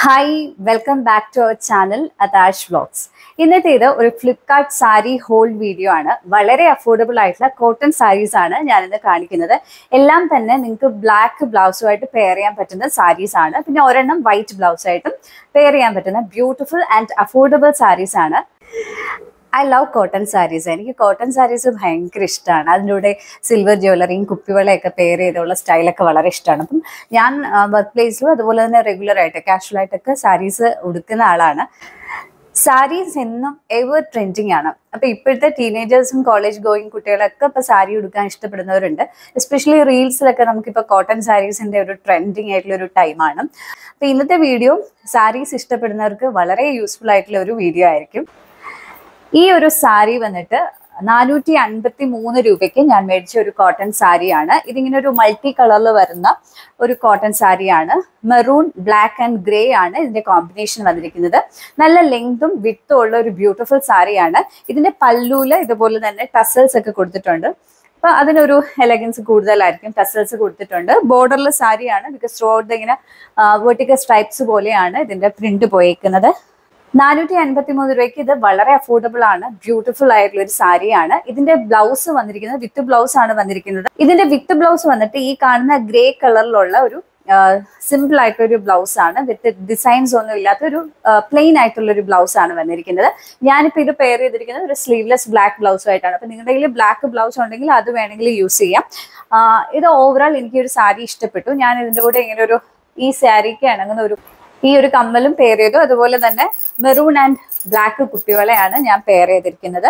hi welcome back to our channel Athash vlogs ഇന്നത്തേത് ഒരു Flipkart sari whole video ആണ് വളരെ അഫോർഡബിൾ ആയിട്ടുള്ള കോട്ടൺ സാരീസ് ആണ് ഞാനിന്ന് കാണിക്കുന്നത് എല്ലാം തന്നെ നിങ്ങൾക്ക് ബ്ലാക്ക് ബ്ലൗസുമായിട്ട് പെയർ ചെയ്യാൻ പറ്റുന്ന സാരീസ് ആണ് പിന്നെ ഒരെണ്ണം വൈറ്റ് ബ്ലൗസായിട്ടും പെയർ ചെയ്യാൻ പറ്റുന്ന ബ്യൂട്ടിഫുൾ ആൻഡ് അഫോർഡബിൾ സാരീസ് ആണ് ഐ ലവ് കോട്ടൺ സാരീസ് എനിക്ക് കോട്ടൺ സാരീസ് ഭയങ്കര ഇഷ്ടമാണ് അതിൻ്റെ കൂടെ സിൽവർ ജ്വല്ലറിയും കുപ്പിവളയൊക്കെ പെയർ ചെയ്തുള്ള സ്റ്റൈലൊക്കെ വളരെ ഇഷ്ടമാണ് അപ്പം ഞാൻ വർക്ക് പ്ലേസിലും അതുപോലെ തന്നെ റെഗുലർ ആയിട്ട് കാഷ്വൽ ആയിട്ടൊക്കെ സാരീസ് ഉടുക്കുന്ന ആളാണ് സാരീസ് എന്നും എവർ ട്രെൻഡിങ് ആണ് അപ്പൊ ഇപ്പോഴത്തെ ടീനേജേഴ്സും കോളേജ് ഗോയിങ് കുട്ടികളൊക്കെ ഇപ്പൊ സാരി ഉടുക്കാൻ ഇഷ്ടപ്പെടുന്നവരുണ്ട് എസ്പെഷ്യലി റീൽസിലൊക്കെ നമുക്കിപ്പോൾ കോട്ടൺ സാരീസിന്റെ ഒരു ട്രെൻഡിങ് ആയിട്ടുള്ള ഒരു ടൈമാണ് അപ്പൊ ഇന്നത്തെ വീഡിയോ സാരീസ് ഇഷ്ടപ്പെടുന്നവർക്ക് വളരെ യൂസ്ഫുൾ ആയിട്ടുള്ള ഒരു വീഡിയോ ആയിരിക്കും ഈ ഒരു സാരി വന്നിട്ട് നാനൂറ്റി അൻപത്തി മൂന്ന് രൂപയ്ക്ക് ഞാൻ മേടിച്ച ഒരു കോട്ടൺ സാരിയാണ് ഇതിങ്ങനെ ഒരു മൾട്ടി കളറിൽ വരുന്ന ഒരു കോട്ടൺ സാരിയാണ് മെറൂൺ ബ്ലാക്ക് ആൻഡ് ഗ്രേ ആണ് ഇതിന്റെ കോമ്പിനേഷൻ വന്നിരിക്കുന്നത് നല്ല ലെങ്തും വിട്ടും ഉള്ള ഒരു ബ്യൂട്ടിഫുൾ സാരിയാണ് ഇതിന്റെ പല്ലൂല് ഇതുപോലെ തന്നെ ടസൽസ് ഒക്കെ കൊടുത്തിട്ടുണ്ട് അപ്പൊ അതിനൊരു എലഗൻസ് കൂടുതലായിരിക്കും ടസൽസ് കൊടുത്തിട്ടുണ്ട് ബോർഡറിൽ സാരിയാണ് ബിക്കോസ് ത്രൂ ഔട്ട് ഇങ്ങനെ വെർട്ടിക്കൽ സ്ട്രൈപ്സ് പോലെയാണ് ഇതിന്റെ പ്രിന്റ് പോയേക്കുന്നത് നാനൂറ്റി അൻപത്തി മൂന്ന് രൂപയ്ക്ക് ഇത് വളരെ അഫോർഡബിൾ ആണ് ബ്യൂട്ടിഫുൾ ആയിട്ടുള്ള ഒരു സാരിയാണ് ഇതിന്റെ ബ്ലൗസ് വന്നിരിക്കുന്നത് വിത്ത് ബ്ലൗസ് ആണ് വന്നിരിക്കുന്നത് ഇതിന്റെ വിത്ത് ബ്ലൗസ് വന്നിട്ട് ഈ കാണുന്ന ഗ്രേ കളറിലുള്ള ഒരു സിമ്പിൾ ആയിട്ടുള്ള ഒരു ബ്ലൗസ് ആണ് വിത്ത് ഡിസൈൻസ് ഒന്നും ഇല്ലാത്ത ഒരു പ്ലെയിൻ ആയിട്ടുള്ള ഒരു ബ്ലൗസ് ആണ് വന്നിരിക്കുന്നത് ഞാനിപ്പോൾ ഇത് പെയർ ചെയ്തിരിക്കുന്നത് ഒരു സ്ലീവ്ലെസ് ബ്ലാക്ക് ബ്ലൗസ് ആയിട്ടാണ് അപ്പൊ നിങ്ങളുടെ കയ്യിൽ ബ്ലാക്ക് ബ്ലൗസ് ഉണ്ടെങ്കിൽ അത് വേണമെങ്കിൽ യൂസ് ചെയ്യാം ഇത് ഓവറോൾ എനിക്ക് ഒരു സാരി ഇഷ്ടപ്പെട്ടു ഞാൻ ഇതിന്റെ കൂടെ ഇങ്ങനെ ഒരു ഈ സാരിക്ക് ഇണങ്ങുന്ന ഒരു ഈ ഒരു കമ്മലും പെയർ ചെയ്തു അതുപോലെ തന്നെ മെറൂൺ ആൻഡ് ബ്ലാക്ക് കുപ്പിവളയാണ് ഞാൻ പെയർ ചെയ്തിരിക്കുന്നത്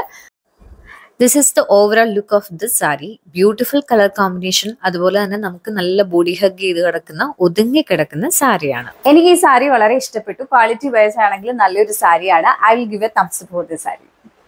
this is the overall look of this sari beautiful colour combination അതുപോലെ തന്നെ നമുക്ക് നല്ല ബോഡി ഹഗ് ചെയ്ത് കിടക്കുന്ന ഒതുങ്ങി കിടക്കുന്ന സാരിയാണ് എനിക്ക് ഈ സാരി വളരെ ഇഷ്ടപ്പെട്ടു ക്വാളിറ്റി വൈസ് ആണെങ്കിൽ നല്ലൊരു സാരിയാണ് I will give a thumbs for the sari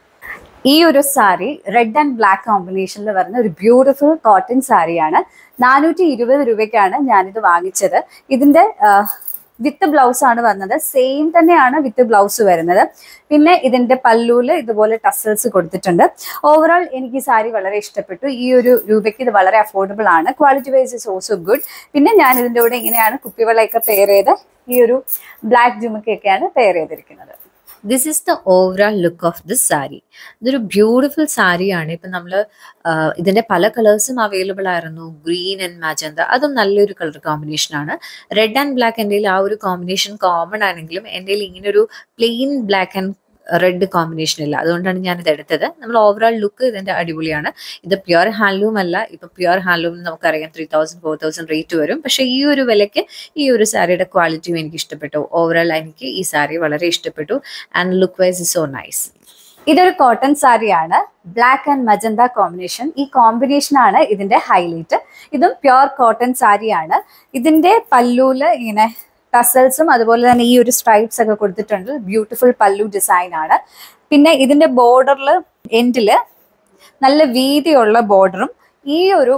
ഈ ഒരു സാരി റെഡ് ആൻഡ് ബ്ലാക്ക് കോമ്പിനേഷനിൽ വരുന്ന ഒരു ബ്യൂട്ടിഫുൾ കോട്ടൺ സാരിയാണ് നാനൂറ്റി ഇരുപത് രൂപയ്ക്കാണ് ഞാനിത് വാങ്ങിച്ചത് ഇതിന്റെ വിത്ത് ബ്ലൗസ് ആണ് വന്നത് സെയിം തന്നെയാണ് വിത്ത് ബ്ലൗസ് വരുന്നത് പിന്നെ ഇതിന്റെ പല്ലൂല് ഇതുപോലെ ടസൽസ് കൊടുത്തിട്ടുണ്ട് ഓവറോൾ എനിക്ക് ഈ സാരി വളരെ ഇഷ്ടപ്പെട്ടു ഈ ഒരു രൂപയ്ക്ക് ഇത് വളരെ അഫോർഡബിൾ ആണ് quality wise is also good പിന്നെ ഞാൻ ഇതിന്റെ കൂടെ ഇങ്ങനെയാണ് കുപ്പിവെള്ളയൊക്കെ പെയർ ചെയ്ത് ഈ ഒരു ബ്ലാക്ക് ജുമക്കൊക്കെയാണ് പെയർ ചെയ്തിരിക്കുന്നത് this is the overall look of this sari ഇതൊരു ബ്യൂട്ടിഫുൾ സാരിയാണ് ഇപ്പം നമ്മൾ ഇതിന്റെ പല കളേഴ്സും അവൈലബിൾ ആയിരുന്നു ഗ്രീൻ ആൻഡ് മാജന്ത അതും നല്ലൊരു കളർ കോമ്പിനേഷൻ ആണ് റെഡ് ആൻഡ് ബ്ലാക്ക് എൻ്റെ ആ ഒരു കോമ്പിനേഷൻ കോമൺ ആണെങ്കിലും എൻ്റെ ഇങ്ങനെ ഒരു plain black and red combination ഇല്ല അതുകൊണ്ടാണ് ഞാൻ ഇത് എടുത്തത് നമ്മൾ ഓവറോൾ ലുക്ക് ഇതിന്റെ അടിപൊളിയാണ് ഇത് പ്യുവർ ഹാൻഡ്ലൂം അല്ല ഇപ്പൊ പ്യുവർ ഹാൻഡ്ലൂം നമുക്കറിയാം three thousand four thousand rate വരും പക്ഷേ ഈ ഒരു വിലയ്ക്ക് ഈ ഒരു സാരിയുടെ ക്വാളിറ്റിയും എനിക്ക് ഇഷ്ടപ്പെട്ടു ഓവറോൾ എനിക്ക് ഈ സാരി വളരെ ഇഷ്ടപ്പെട്ടു and look wise is so nice ഇതൊരു കോട്ടൺ സാരിയാണ് ബ്ലാക്ക് ആൻഡ് മജന്ത കോമ്പിനേഷൻ ഈ കോമ്പിനേഷൻ ആണ് ഇതിന്റെ ഹൈലൈറ്റ് ഇതും പ്യുവർ കോട്ടൺ സാരിയാണ് ഇതിന്റെ പല്ലൂല് ഇങ്ങനെ ടസൽസും അതുപോലെ തന്നെ ഈ ഒരു സ്ട്രൈപ്സ് ഒക്കെ കൊടുത്തിട്ടുണ്ട് ബ്യൂട്ടിഫുൾ പല്ലു ഡിസൈൻ ആണ് പിന്നെ ഇതിന്റെ ബോർഡറിൽ എൻഡില് നല്ല വീതിയുള്ള ബോർഡറും ഈ ഒരു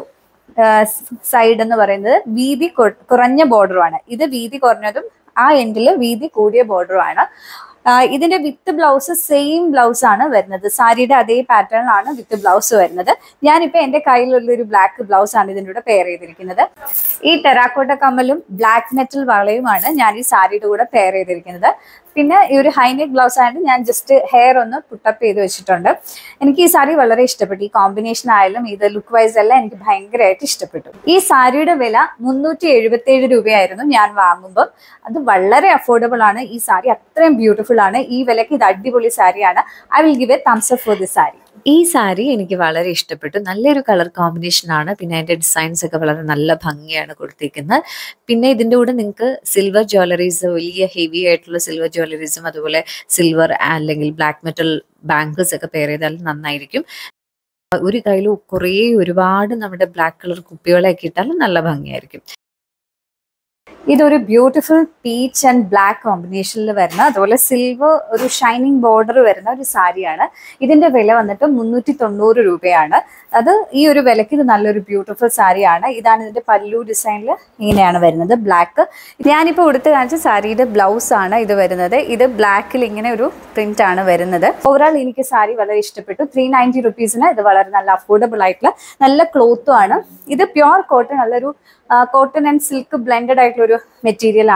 സൈഡ് എന്ന് പറയുന്നത് വീതി കുറഞ്ഞ ബോർഡറുമാണ് ഇത് വീതി കുറഞ്ഞതും ആ എൻഡിൽ വീതി കൂടിയ ബോർഡറുമാണ് ഇതിന്റെ വിത്ത് ബ്ലൗസ് സെയിം ബ്ലൗസ് ആണ് വരുന്നത് സാരിയുടെ അതേ പാറ്റേണിലാണ് വിത്ത് ബ്ലൗസ് വരുന്നത് ഞാനിപ്പോൾ എൻ്റെ കയ്യിലുള്ള ഒരു ബ്ലാക്ക് ബ്ലൗസ് ആണ് ഇതിൻ്റെ കൂടെ പെയർ ചെയ്തിരിക്കുന്നത് ഈ ടെറാക്കോട്ട കമ്മലും ബ്ലാക്ക് മെറ്റൽ വളയുമാണ് ഞാൻ ഈ സാരിയുടെ കൂടെ പെയർ ചെയ്തിരിക്കുന്നത് പിന്നെ ഈ ഒരു ഹൈനെക്ക് ബ്ലൗസ് ആയിട്ട് ഞാൻ ജസ്റ്റ് ഹെയർ ഒന്ന് പുട്ടപ്പ് ചെയ്ത് വെച്ചിട്ടുണ്ട് എനിക്ക് ഈ സാരി വളരെ ഇഷ്ടപ്പെട്ടു ഈ കോമ്പിനേഷൻ ആയാലും ഇത് ലുക്ക് വൈസ് എല്ലാം എനിക്ക് ഭയങ്കരമായിട്ട് ഇഷ്ടപ്പെട്ടു ഈ സാരിയുടെ വില മുന്നൂറ്റി എഴുപത്തി ഏഴ് രൂപയായിരുന്നു ഞാൻ വാങ്ങുമ്പോൾ അത് വളരെ അഫോർഡബിൾ ആണ് ഈ സാരി അത്രയും ബ്യൂട്ടിഫുൾ ആണ് ഈ വിലക്ക് ഇത് അടിപൊളി സാരിയാണ് I will give a thumbs up for the sari ഈ സാരി എനിക്ക് വളരെ ഇഷ്ടപ്പെട്ടു നല്ലൊരു കളർ കോമ്പിനേഷൻ ആണ് പിന്നെ അതിന്റെ ഡിസൈൻസ് ഒക്കെ വളരെ നല്ല ഭംഗിയാണ് കൊടുത്തിരിക്കുന്നത് പിന്നെ ഇതിന്റെ കൂടെ നിങ്ങൾക്ക് സിൽവർ ജ്വല്ലറീസ് വലിയ ഹെവി ആയിട്ടുള്ള സിൽവർ ജ്വല്ലറീസും അതുപോലെ സിൽവർ അല്ലെങ്കിൽ ബ്ലാക്ക് മെറ്റൽ ബാങ്കിൾസ് ഒക്കെ പെയർ ചെയ്താൽ നന്നായിരിക്കും ഒരു കയ്യിൽ കുറേ ഒരുപാട് നമ്മുടെ ബ്ലാക്ക് കളർ കുപ്പികളൊക്കെ ഇട്ടാലും നല്ല ഭംഗിയായിരിക്കും ഇതൊരു ബ്യൂട്ടിഫുൾ പീച്ച് ആൻഡ് ബ്ലാക്ക് കോമ്പിനേഷനിൽ വരുന്ന അതുപോലെ സിൽവർ ഒരു ഷൈനിങ് ബോർഡർ വരുന്ന ഒരു സാരിയാണ് ഇതിന്റെ വില വന്നിട്ട് മുന്നൂറ്റി തൊണ്ണൂറ് രൂപയാണ് അത് ഈ ഒരു വിലക്ക് ഇത് നല്ലൊരു ബ്യൂട്ടിഫുൾ സാരിയാണ് ഇതാണ് ഇതിന്റെ പല്ലു ഡിസൈനിൽ ഇങ്ങനെയാണ് വരുന്നത് ബ്ലാക്ക് ഞാനിപ്പോൾ ഉടുത്ത് കാണിച്ച സാരിയുടെ ബ്ലൗസ് ആണ് ഇത് വരുന്നത് ഇത് ബ്ലാക്കിൽ ഇങ്ങനെ ഒരു പ്രിന്റ് ആണ് വരുന്നത് ഓവറോൾ എനിക്ക് സാരി വളരെ ഇഷ്ടപ്പെട്ടു ത്രീ നയൻറ്റി റുപ്പീസിന് ഇത് വളരെ നല്ല അഫോർഡബിൾ ആയിട്ടുള്ള നല്ല ക്ലോത്തും ആണ് ഇത് പ്യുവർ കോട്ടൺ നല്ലൊരു കോട്ടൺ ആൻഡ് സിൽക്ക് ബ്ലെൻഡഡ് ആയിട്ടുള്ള ഒരു മെറ്റീരിയൽ ആണ്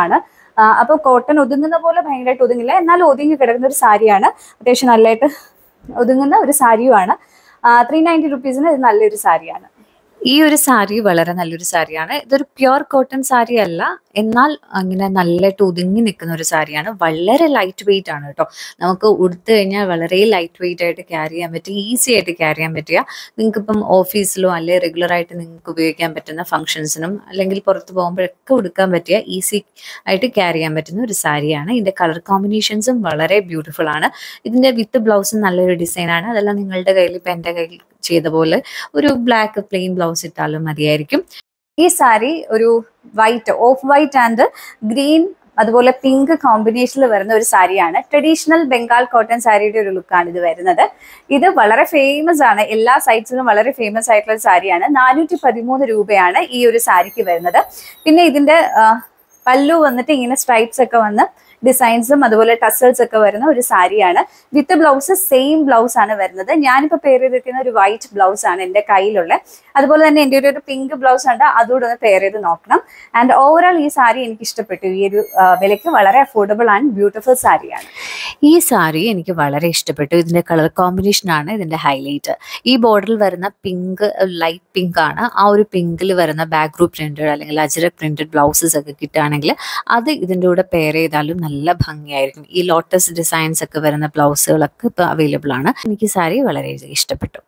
അപ്പോൾ കോട്ടൺ ഒതുങ്ങുന്ന പോലെ ഭയങ്കരമായിട്ട് ഒതുങ്ങില്ല എന്നാലും ഒതുങ്ങി കിടക്കുന്ന ഒരു സാരിയാണ് അത്യാവശ്യം നല്ലതായിട്ട് ഒതുങ്ങുന്ന ഒരു സാരിയുമാണ് ത്രീ നയൻറ്റി റുപ്പീസിന് ഇത് നല്ലൊരു സാരിയാണ് ഈ ഒരു സാരി വളരെ നല്ലൊരു സാരിയാണ് ഇതൊരു പ്യുർ കോട്ടൺ സാരി അല്ല എന്നാൽ അങ്ങനെ നല്ലതായിട്ട് ഒതുങ്ങി നിൽക്കുന്ന ഒരു സാരിയാണ് വളരെ ലൈറ്റ് വെയിറ്റ് ആണ് കേട്ടോ നമുക്ക് ഉടുത്തു കഴിഞ്ഞാൽ വളരെ ലൈറ്റ് വെയിറ്റ് ആയിട്ട് ക്യാരി ചെയ്യാൻ പറ്റും ഈസി ആയിട്ട് ക്യാരി ചെയ്യാൻ പറ്റുക നിങ്ങൾക്ക് ഇപ്പം ഓഫീസിലോ അല്ലെങ്കിൽ റെഗുലർ ആയിട്ട് നിങ്ങൾക്ക് ഉപയോഗിക്കാൻ പറ്റുന്ന ഫംഗ്ഷൻസിനും അല്ലെങ്കിൽ പുറത്ത് പോകുമ്പോഴൊക്കെ ഉടുക്കാൻ പറ്റിയ ഈസി ആയിട്ട് ക്യാരി ചെയ്യാൻ പറ്റുന്ന ഒരു സാരിയാണ് ഇതിന്റെ കളർ കോമ്പിനേഷൻസും വളരെ ബ്യൂട്ടിഫുൾ ആണ് ഇതിന്റെ വിത്ത് ബ്ലൗസും നല്ലൊരു ഡിസൈനാണ് അതെല്ലാം നിങ്ങളുടെ കയ്യിൽ ഇപ്പം എൻ്റെ കയ്യിൽ ചെയ്ത പോലെ ഒരു ബ്ലാക്ക് പ്ലെയിൻ ബ്ലൗസ് ഇട്ടാലും മതിയായിരിക്കും ഈ സാരി ഒരു white off white and green അതുപോലെ പിങ്ക് കോമ്പിനേഷനിൽ വരുന്ന ഒരു സാരിയാണ് ട്രഡീഷണൽ ബംഗാൾ കോട്ടൺ സാരിയുടെ ഒരു ലുക്കാണ് ഇത് വരുന്നത് ഇത് വളരെ ഫേമസ് ആണ് എല്ലാ സൈറ്റ്സിലും വളരെ ഫേമസ് ആയിട്ടുള്ള ഒരു സാരിയാണ് നാനൂറ്റി പതിമൂന്ന് രൂപയാണ് ഈ ഒരു സാരിക്ക് വരുന്നത് പിന്നെ ഇതിന്റെ ആ, പല്ലു വന്നിട്ട് ഇങ്ങനെ സ്ട്രൈപ്സ് ഒക്കെ വന്ന് ഡിസൈൻസും അതുപോലെ ടസൽസ് ഒക്കെ വരുന്ന ഒരു സാരിയാണ് വിത്ത് ബ്ലൗസ് സെയിം ബ്ലൗസ് ആണ് വരുന്നത് ഞാനിപ്പോൾ പേര് ചെയ്തിരിക്കുന്ന ഒരു വൈറ്റ് ബ്ലൗസ് ആണ് എൻ്റെ കയ്യിലുള്ള അതുപോലെ തന്നെ എൻ്റെ ഒരു ഒരു പിങ്ക് ബ്ലൗസ് ഉണ്ട് അതുകൂടെ ഒന്ന് പെയർ ചെയ്ത് നോക്കണം ആൻഡ് ഓവറോൾ ഈ സാരി എനിക്ക് ഇഷ്ടപ്പെട്ടു ഈ ഒരു ആ, വിലയ്ക്ക് വളരെ അഫോർഡബിൾ ആൻഡ് ബ്യൂട്ടിഫുൾ സാരിയാണ് ഈ സാരി എനിക്ക് വളരെ ഇഷ്ടപ്പെട്ടു ഇതിന്റെ കളർ കോമ്പിനേഷൻ ആണ് ഇതിന്റെ ഹൈലൈറ്റ് ഈ ബോർഡറിൽ വരുന്ന പിങ്ക് ലൈറ്റ് പിങ്ക് ആണ് ആ ഒരു പിങ്കിൽ വരുന്ന ബാക്ക് ഗ്രൂപ്പ് പ്രിന്റഡ് അല്ലെങ്കിൽ അജരക് പ്രിന്റഡ് ബ്ലൗസസ് ഒക്കെ കിട്ടുകയാണെങ്കിൽ അത് ഇതിൻ്റെ കൂടെ പെയർ ചെയ്താലും നല്ല ഭംഗിയായിരിക്കും ഈ ലോട്ടസ് ഡിസൈൻസ് ഒക്കെ വരുന്ന ബ്ലൗസുകളൊക്കെ ഇപ്പോൾ അവൈലബിൾ ആണ് എനിക്ക് ഈ സാരി വളരെ ഇഷ്ടപ്പെട്ടു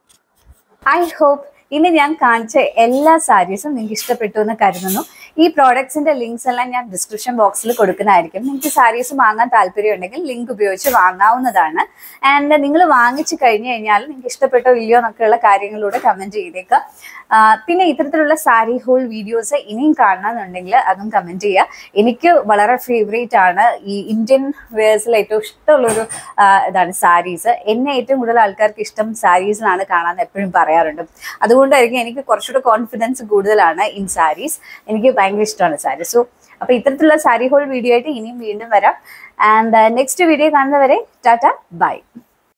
ഐ ഹോപ്പ് ഇനി ഞാൻ കാണിച്ച എല്ലാ സാരീസും നിങ്ങൾക്ക് ഇഷ്ടപ്പെട്ടു എന്ന് കരുതുന്നു ഈ പ്രോഡക്ട്സിന്റെ ലിങ്ക്സ് എല്ലാം ഞാൻ ഡിസ്ക്രിപ്ഷൻ ബോക്സിൽ കൊടുക്കുന്നതായിരിക്കും നിങ്ങൾക്ക് സാരീസ് വാങ്ങാൻ താല്പര്യമുണ്ടെങ്കിൽ ലിങ്ക് ഉപയോഗിച്ച് വാങ്ങാവുന്നതാണ് ആൻഡ് നിങ്ങൾ വാങ്ങിച്ചു കഴിഞ്ഞു കഴിഞ്ഞാൽ നിങ്ങൾക്ക് ഇഷ്ടപ്പെട്ടോ ഇല്ലയോ എന്നൊക്കെയുള്ള കാര്യങ്ങളിലൂടെ കമന്റ് ചെയ്തേക്കുക ആ, പിന്നെ ഇത്തരത്തിലുള്ള സാരി ഹോൾ വീഡിയോസ് ഇനിയും കാണണമെന്നുണ്ടെങ്കിൽ അതും കമന്റ് ചെയ്യുക എനിക്ക് വളരെ ഫേവറേറ്റ് ആണ് ഈ ഇന്ത്യൻ വേഴ്സിൽ ഏറ്റവും ഇഷ്ടമുള്ളൊരു ആ, ഇതാണ് സാരീസ് എന്നെ ഏറ്റവും കൂടുതൽ ആൾക്കാർക്ക് ഇഷ്ടം സാരീസിലാണ് കാണാൻ എപ്പോഴും പറയാറുണ്ട് അതുകൊണ്ടായിരിക്കും എനിക്ക് കുറച്ചുകൂടെ കോൺഫിഡൻസ് കൂടുതലാണ് ഇൻ സാരീസ് എനിക്ക് ഭയങ്കര ഇഷ്ടമാണ് സാരീസ് സോ അപ്പോൾ ഇത്തരത്തിലുള്ള സാരി ഹോൾ വീഡിയോ ആയിട്ട് ഇനിയും വീണ്ടും വരാം ആൻഡ് നെക്സ്റ്റ് വീഡിയോ കാണുന്നവരെ ടാറ്റ ബൈ